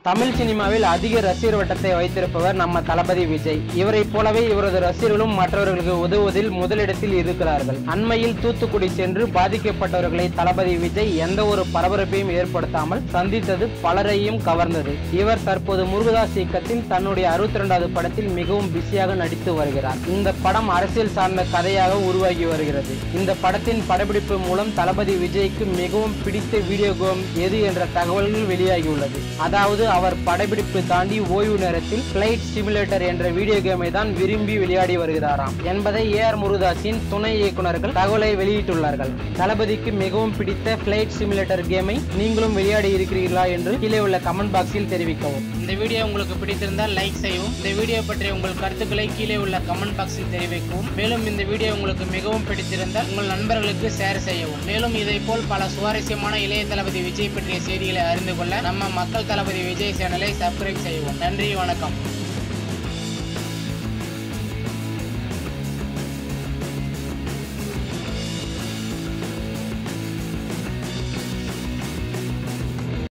தமிழ் சினிமாவில் அதிக ரசிகர் வட்டத்தை வைத்திருப்பவர் நம்ம தளபதி விஜய் இவரைப் போலவே இவரது ரசிகர்களும் மற்றவர்களுக்கு உதவுவதில் முதலிடத்தில் இருக்கிறார்கள் அண்மையில் தூத்துக்குடி சென்று பாதிக்கப்பட்டவர்களை தளபதி விஜய் எந்த ஒரு பரபரப்பையும் ஏற்படுத்தாமல் சந்தித்தது பலரையும் கவர்ந்தது இவர் தற்போது முருகதாஸ் இயக்கத்தில் தன்னுடைய அறுபத்தி இரண்டாவது படத்தில் மிகவும் பிஸியாக நடித்து வருகிறார் இந்த படம் அரசியல் சார்ந்த கதையாக உருவாகி வருகிறது இந்த படத்தின் படப்பிடிப்பு மூலம் தளபதி விஜய்க்கு மிகவும் பிடித்த வீடியோ கேம் எது என்ற தகவல்கள் வெளியாகியுள்ளது அதாவது அவர் படப்பிடிப்பு தாண்டி ஓய்வு நேரத்தில் பிளைட் சிமுலேட்டர் என்ற வீடியோ கேமை தான் விரும்பி விளையாடி வருகிறாராம் என்பதை ஏ ஆர் முருகதாஸின் துணை இயக்குனர்கள் தகவலை வெளியிட்டுள்ளார்கள் தளபதிக்கு மிகவும் பிடித்த பிளைட் சிமுலேட்டர் கேமை நீங்களும் விளையாடி இருக்கிறீர்களா என்று கீழே உள்ள கமெண்ட் பாக்ஸில் தெரிவிக்கவும் இந்த வீடியோ உங்களுக்கு பிடித்திருந்தால் லைக் செய்யவும் இந்த வீடியோ பற்றிய உங்கள் கருத்துக்களை கீழே உள்ள கமெண்ட் பாக்ஸில் தெரிவிக்கவும் மேலும் இந்த வீடியோ உங்களுக்கு மிகவும் பிடித்திருந்தால் உங்கள் நண்பர்களுக்கு ஷேர் செய்யவும் மேலும் இதை போல் பல சுவாரஸ்யமான இளைய தளபதி விஜய் பற்றிய செய்திகளை அறிந்து கொள்ள நம்ம மக்கள் தளபதி விஜய் சேனலை சப்ஸ்கிரைப் செய்யவும் நன்றி வணக்கம்